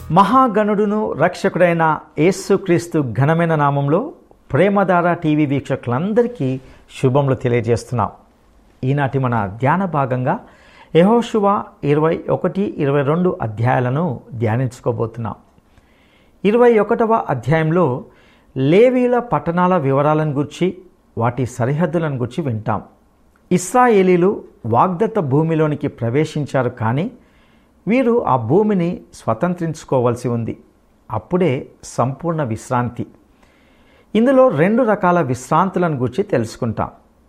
మహాగణుడును రక్షకుడైన యేసుక్రీస్తు ఘనమైన నామంలో ప్రేమధార టీవీ వీక్షకులందరికీ శుభములు తెలియజేస్తున్నాం ఈనాటి మన ధ్యాన భాగంగా యహోశువ ఇరవై ఒకటి ఇరవై రెండు అధ్యాయాలను ధ్యానించుకోబోతున్నాం ఇరవై ఒకటవ అధ్యాయంలో లేవీల పట్టణాల వివరాలను గురించి వాటి సరిహద్దులను గురించి వింటాం ఇస్రాయేలీలు వాగ్దత్త భూమిలోనికి ప్రవేశించారు కానీ వీరు ఆ భూమిని స్వతంత్రించుకోవాల్సి ఉంది అప్పుడే సంపూర్ణ విశ్రాంతి ఇందులో రెండు రకాల విశ్రాంతులను గురించి తెలుసుకుంటాం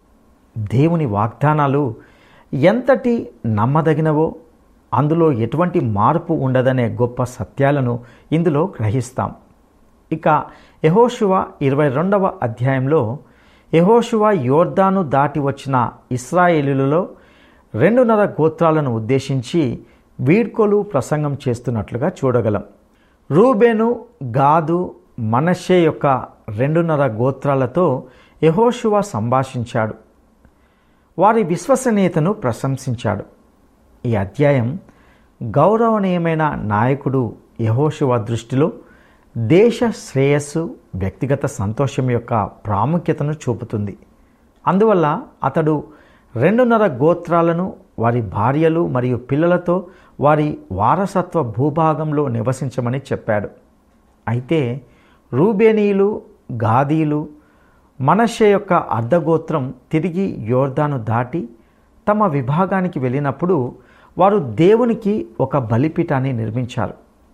దేవుని వాగ్దానాలు ఎంతటి నమ్మదగినవో అందులో ఎటువంటి మార్పు ఉండదనే గొప్ప సత్యాలను ఇందులో గ్రహిస్తాం ఇక యహోశువ ఇరవై రెండవ అధ్యాయంలో యహోశువ యోర్దాను దాటి వచ్చిన ఇస్రాయేలీలలో రెండున్నర గోత్రాలను ఉద్దేశించి వీడ్కోలు ప్రసంగం చేస్తున్నట్లుగా చూడగలం రూబేను గాదు మనషే యొక్క రెండున్నర గోత్రాలతో యహోశువ సంభాషించాడు వారి విశ్వసనీయతను ప్రశంసించాడు ఈ అధ్యాయం గౌరవనీయమైన నాయకుడు యహోశువ దృష్టిలో దేశ శ్రేయస్సు వ్యక్తిగత సంతోషం యొక్క ప్రాముఖ్యతను చూపుతుంది అందువల్ల అతడు రెండున్నర గోత్రాలను వారి భార్యలు మరియు పిల్లలతో వారి వారసత్వ భూభాగంలో నివసించమని చెప్పాడు అయితే రూబేనీయులు గాదీలు మనషే యొక్క అర్ధగోత్రం తిరిగి యోర్దాను దాటి తమ విభాగానికి వెళ్ళినప్పుడు వారు దేవునికి ఒక బలిపీఠాన్ని నిర్మించారు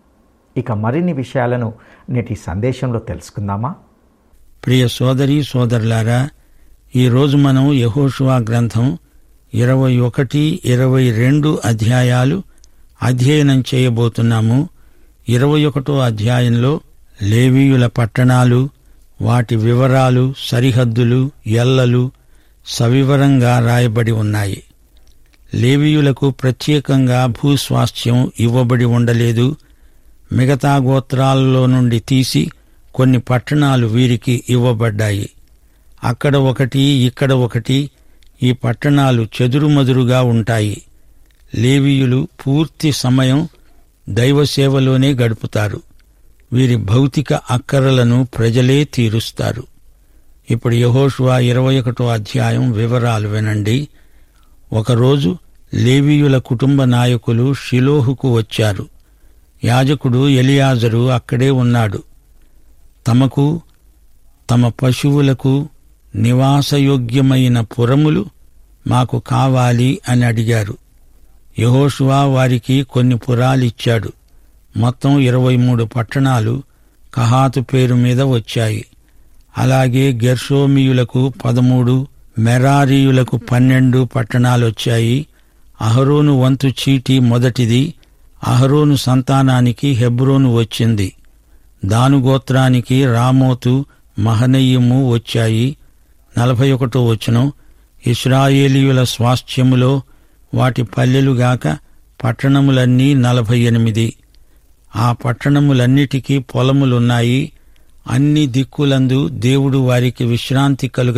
ఇక మరిన్ని విషయాలను నేటి సందేశంలో తెలుసుకుందామా ప్రియ సోదరి సోదరులారా ఈరోజు మనం యహోషువా గ్రంథం ఇరవై ఒకటి ఇరవై రెండు అధ్యాయాలు అధ్యయనం చేయబోతున్నాము ఇరవై ఒకటో అధ్యాయంలో లేవీయుల పట్టణాలు వాటి వివరాలు సరిహద్దులు ఎల్లలు సవివరంగా రాయబడి ఉన్నాయి లేవీయులకు ప్రత్యేకంగా భూస్వాస్థ్యం ఇవ్వబడి ఉండలేదు మిగతా గోత్రాలలో నుండి తీసి కొన్ని పట్టణాలు వీరికి ఇవ్వబడ్డాయి అక్కడ ఒకటి ఇక్కడ ఒకటి ఈ పట్టణాలు చెదురుమదురుగా ఉంటాయి లేవీయులు పూర్తి సమయం దైవ సేవలోనే గడుపుతారు వీరి భౌతిక అక్కరలను ప్రజలే తీరుస్తారు ఇప్పుడు యహోషువా ఇరవై ఒకటో అధ్యాయం వివరాలు వినండి ఒకరోజు లేవీయుల కుటుంబ నాయకులు షిలోహుకు వచ్చారు యాజకుడు ఎలియాజరు అక్కడే ఉన్నాడు తమకు తమ పశువులకు నివాసయోగ్యమైన పురములు మాకు కావాలి అని అడిగారు యహోషువా వారికి కొన్ని పురాలిచ్చాడు మొత్తం ఇరవై మూడు పట్టణాలు కహాతు పేరు మీద వచ్చాయి అలాగే గెర్షోమియులకు పదమూడు మెరారీయులకు పన్నెండు పట్టణాలొచ్చాయి అహరోను వంతు చీటి మొదటిది అహరోను సంతానానికి హెబ్రోను వచ్చింది దానుగోత్రానికి రామోతు మహనయ్యము వచ్చాయి నలభై ఒకటో వచనం ఇస్రాయేలీయుల స్వాస్థ్యములో వాటి పల్లెలుగాక పట్టణములన్నీ నలభై ఎనిమిది ఆ పట్టణములన్నిటికీ పొలములున్నాయి అన్ని దిక్కులందు దేవుడు వారికి విశ్రాంతి కలుగ